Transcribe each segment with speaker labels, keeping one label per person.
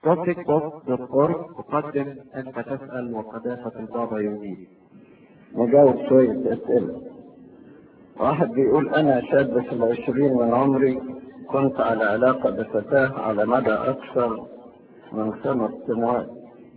Speaker 1: توبيك.org تقدم أنت تسأل وقداسة البابا يجيب
Speaker 2: نجاوب شوية أسئلة واحد بيقول أنا شاب في العشرين من عمري كنت على علاقة بفتاة على مدى أكثر من خمس سنوات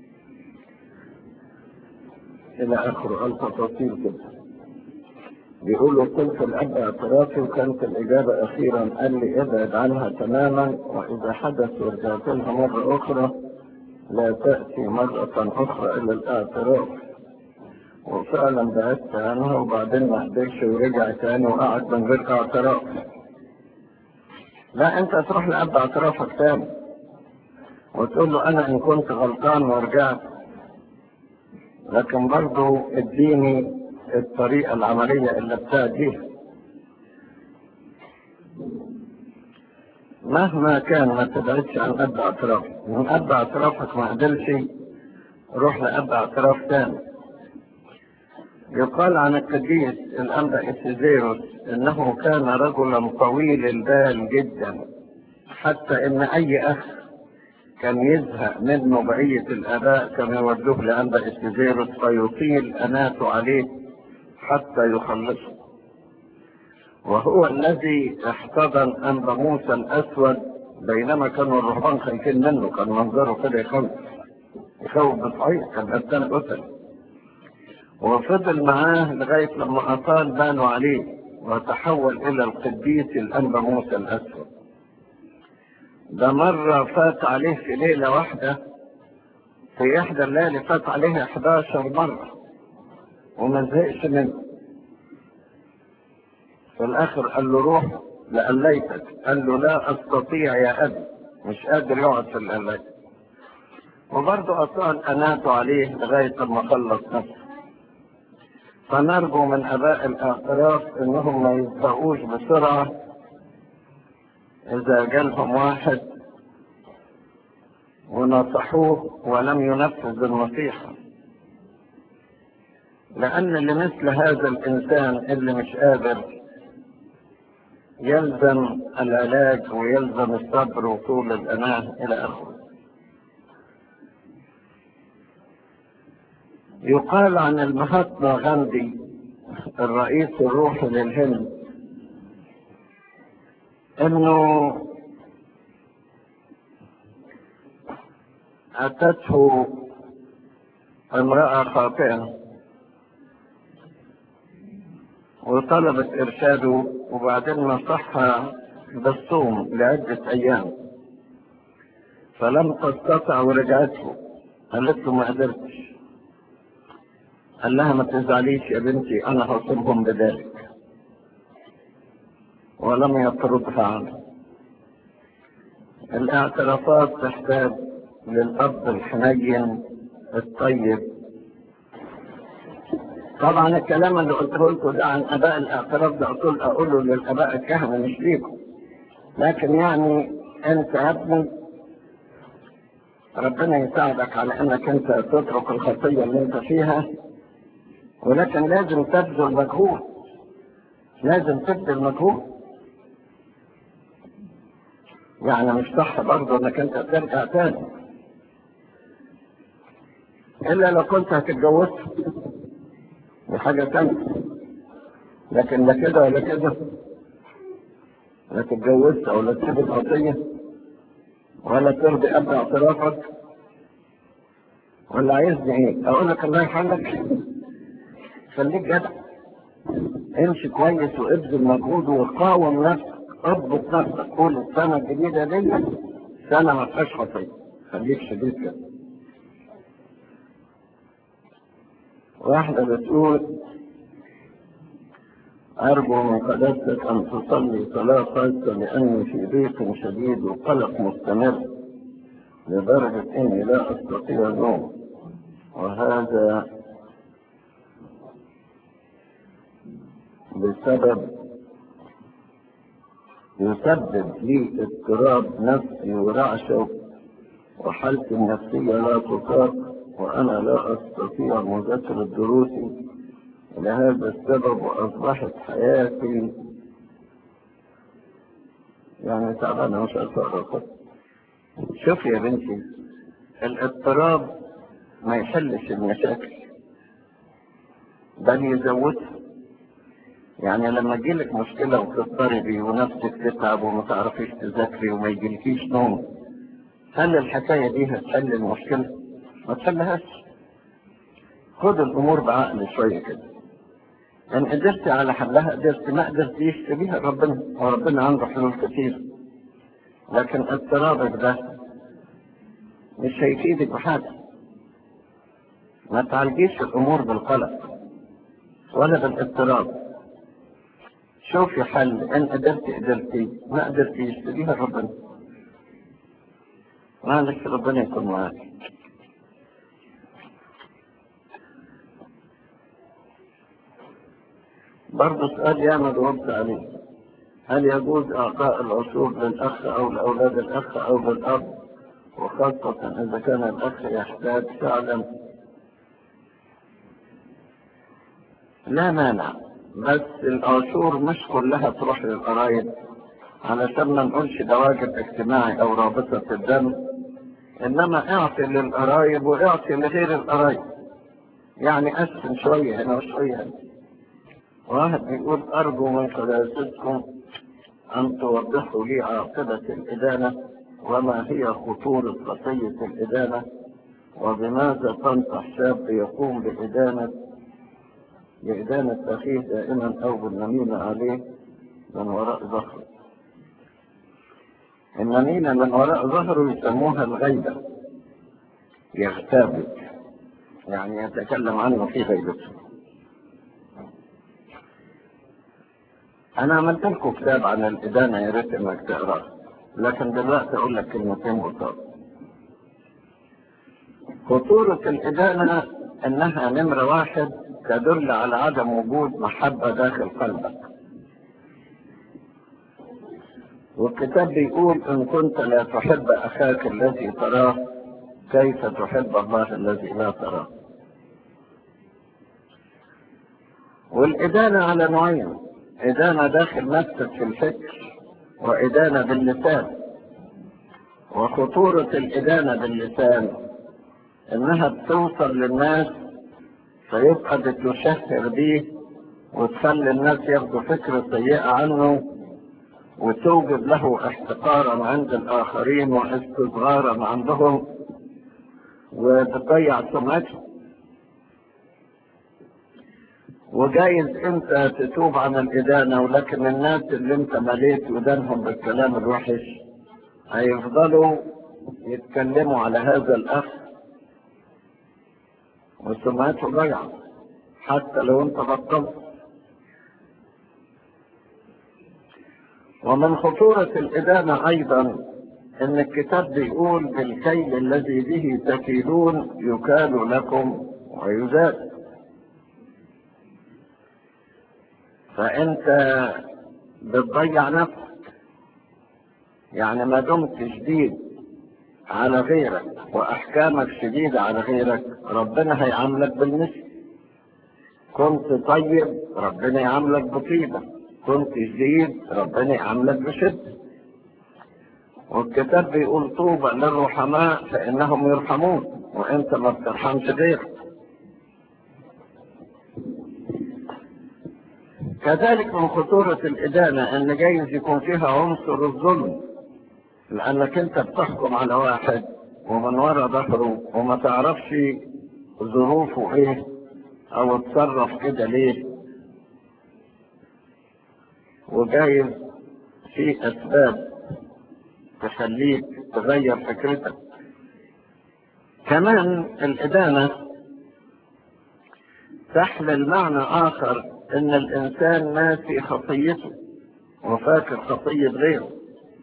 Speaker 2: إلى آخر ألف تفاصيل كده بيقولوا قلت الأب اعترافي وكانت الإجابة أخيرا قال لي ابعد عنها تماما وإذا حدث ورجعت لها مرة أخرى لا تأتي مرة أخرى إلى الاعتراف وفعلا بعدت عنها وبعدين ما قدرش ورجع تاني وقعد من غير اعتراف لا انت تروح لأب اعترافك تاني وتقول له انا ان كنت غلطان ورجعت لكن برضه اديني الطريقة العملية اللي بتاعت بيها مهما كان ما تبعدش عن أب اعتراف من أب اعترافك ما قدرش روح لأب اعتراف تاني يقال عن القديس الأنبا إسيزيروس إنه كان رجلا طويل البال جدا حتى إن أي أخ كان يزهق منه بقية الآباء كان يودوه لأنبا إسيزيروس فيطيل أناته عليه حتى يخلصه وهو الذي احتضن أنبا موسى الأسود بينما كانوا الرهبان خايفين منه كان منظره كده يخوف يخوف بصحيح كان قدام قتل وفضل معاه لغاية لما أطال بانوا عليه وتحول إلى القديس الأنبا موسى الأسود ده مرة فات عليه في ليلة واحدة في إحدى الليالي فات عليه 11 مرة وما زهقش منه في الآخر قال له روح لقليتك قال له لا أستطيع يا أبي مش قادر يقعد في القلاية وبرضه أطال أناته عليه لغاية لما خلص نفسه فنرجو من اباء الاعتراف انهم ما يسبقوش بسرعة اذا جالهم واحد ونصحوه ولم ينفذ النصيحة لان لمثل هذا الانسان اللي مش قادر يلزم العلاج ويلزم الصبر وطول الاناه الى اخره يقال عن المهاتما غاندي الرئيس الروحي للهند انه اتته امرأة خاطئة وطلبت ارشاده وبعدين نصحها بالصوم لعدة ايام فلم تستطع ورجعته قالت له ما قدرتش قال لها ما تزعليش يا بنتي انا هصبهم بذلك ولم يطردها عنه الاعترافات تحتاج للاب الحنين الطيب طبعا الكلام اللي قلته لكم ده عن اباء الاعتراف ده اقول اقوله للاباء الكهنه مش ليكم لكن يعني انت يا ابني ربنا يساعدك على انك انت تترك الخطيه اللي انت فيها ولكن لازم تبذل مجهود لازم تبذل مجهود يعني مش صح برضه انك انت ترجع تاني الا لو كنت هتتجوزها دي حاجة تانية لكن لا كده ولا كده لا تتجوزها ولا تسيب الخطية ولا ترضي اب اعترافك ولا عايزني ايه اقول لك الله يرحمك خليك جدع امشي كويس وابذل مجهود وقاوم نفسك اضبط نفسك قول السنه الجديده دي سنه ما فيهاش خطيه خليك شديد كده واحدة بتقول أرجو من قداستك أن تصلي صلاة خاصة لأني في ضيق شديد وقلق مستمر لدرجة إني لا أستطيع النوم وهذا بسبب يسبب لي اضطراب نفسي ورعشة وحالتي النفسية لا تطاق وأنا لا أستطيع مذاكرة دروسي لهذا السبب وأصبحت حياتي يعني تعبانة مش أقدر شوف يا بنتي الاضطراب ما يحلش المشاكل بل يزودها يعني لما تجيلك مشكلة وتضطربي ونفسك تتعب وما تعرفيش تذاكري وما يجيلكيش نوم هل الحكاية دي هتحل المشكلة؟ ما تحلهاش خد الأمور بعقل شوية كده إن قدرت على حلها قدرت ما قدرتيش تبيها ربنا وربنا عنده حلول كتير لكن اضطرابك ده مش هيفيدك بحاجة ما تعالجيش الأمور بالقلق ولا بالاضطراب شوفي حل إن قدرت قدرتي ما قدرتيش تبيها ربنا معلش ربنا يكون معاك برضه سؤال ياما جاوبت عليه هل يجوز إعطاء العشور للأخ أو لأولاد الأخ أو للأب وخاصة إذا كان الأخ يحتاج فعلا لا مانع بس العشور مش كلها تروح للقرايب علشان ما نقولش ده واجب اجتماعي أو رابطة الدم إنما اعطي للقرايب واعطي لغير القرايب يعني قسم شوية هنا وشوية هنا واحد بيقول أرجو من قداستكم أن توضحوا لي عاقبة الإدانة وما هي خطورة قضية الإدانة وبماذا تنصح شاب يقوم بإدانة بإدانة أخيه دائما أو بالنميمة عليه من وراء ظهره النميمة من وراء ظهره يسموها الغيبة يغتابك يعني يتكلم عنه في غيبته انا عملت لكم كتاب عن الادانه يا ريت انك تقراه لكن دلوقتي اقول لك كلمتين بسيطه خطوره الادانه انها نمره واحد تدل على عدم وجود محبه داخل قلبك والكتاب بيقول ان كنت لا تحب اخاك الذي تراه كيف تحب الله الذي لا تراه والإدانة على نوعين إدانة داخل نفسك في الفكر وإدانة باللسان وخطورة الإدانة باللسان إنها بتوصل للناس فيبقى بتشهر بيه وتخلي الناس ياخدوا فكرة سيئة عنه وتوجد له احتقارا عند الآخرين واستصغارا عندهم وتضيع سمعته وجايز انت تتوب عن الإدانة ولكن الناس اللي انت مليت ودانهم بالكلام الوحش هيفضلوا يتكلموا على هذا الأخ وسمعته ضيعة حتى لو انت بطلت ومن خطورة الإدانة أيضا إن الكتاب بيقول بالكيل الذي به تكيلون يكال لكم ويزاد فأنت بتضيع نفسك يعني ما دمت شديد على غيرك وأحكامك شديدة على غيرك ربنا هيعاملك بالمثل كنت طيب ربنا يعاملك بطيبة كنت شديد ربنا يعاملك بشدة والكتاب بيقول طوبى للرحماء فإنهم يرحمون وأنت ما بترحمش غيرك كذلك من خطورة الإدانة أن جايز يكون فيها عنصر الظلم لأنك أنت بتحكم على واحد ومن وراء ظهره وما تعرفش ظروفه إيه أو اتصرف كده ليه وجايز في أسباب تخليك تغير فكرتك كمان الإدانة تحمل معنى آخر إن الإنسان ناسي خطيته وفاكر خطية غيره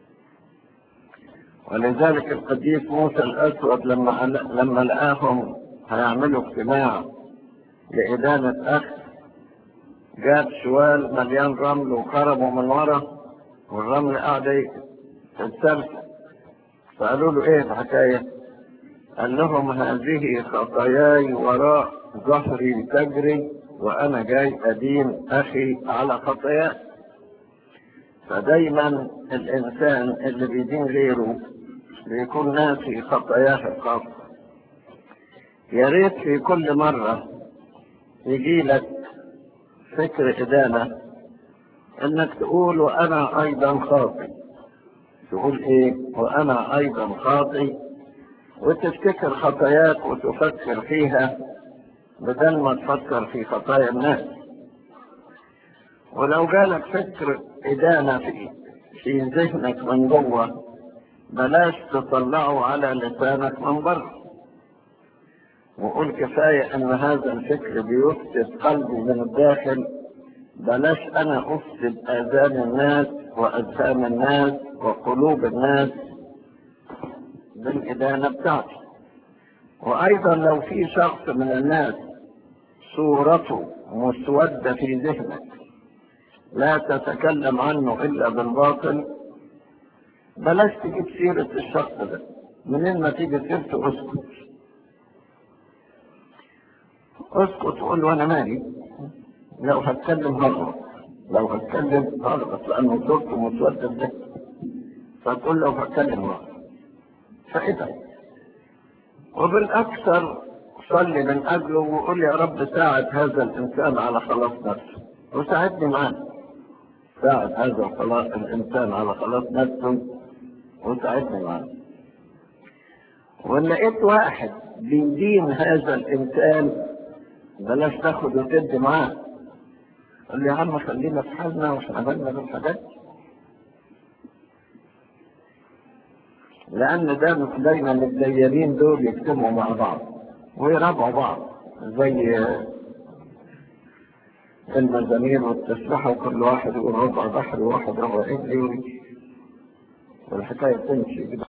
Speaker 2: ولذلك القديس موسى الأسود لما لما لقاهم هيعملوا اجتماع لإدانة أخ جاب شوال مليان رمل وخرمه من ورا والرمل قاعد يتسلسل فقالوا له ايه الحكاية؟ قال لهم هذه خطاياي وراء ظهري تجري وانا جاي ادين اخي على خطاياه فدايما الانسان اللي بيدين غيره بيكون ناسي خطاياه الخاصة يا ريت في كل مرة يجي لك فكر إدانة إنك تقول وأنا أيضا خاطئ تقول إيه وأنا أيضا خاطئ وتفتكر خطاياك وتفكر فيها بدل ما تفكر في خطايا الناس ولو جالك فكر إدانة في في ذهنك من جوه بلاش تطلعه على لسانك من بره وقول كفاية أن هذا الفكر بيفسد قلبي من الداخل بلاش أنا أفسد آذان الناس وأذهان الناس وقلوب الناس بالإدانة بتاعتي وأيضا لو في شخص من الناس صورته مسودة في ذهنك لا تتكلم عنه إلا بالباطل بلاش تجيب سيرة الشخص ده منين ما تيجي سيرته اسكت اسكت قول وانا مالي لو هتكلم هغلط لو هتكلم هغلط لانه صورته مسودة ده فتقول لو هتكلم هغلط فإذا وبالأكثر صلي من أجله وقول يا رب ساعد هذا الإنسان على خلاص نفسه وساعدني معاه ساعد هذا الخلاص الإنسان على خلاص نفسه وساعدني معاه وإن لقيت واحد بيدين هذا الإنسان بلاش تاخد وتدي معاه قال لي يا عم خلينا في حالنا واحنا بالنا بالحاجات لأن ده دايما الديانين دول يجتمعوا مع بعض ويرابعوا بعض زي المزامير والتسبحة وكل واحد يقول ربع بحر وواحد ربع إبلي والحكاية تمشي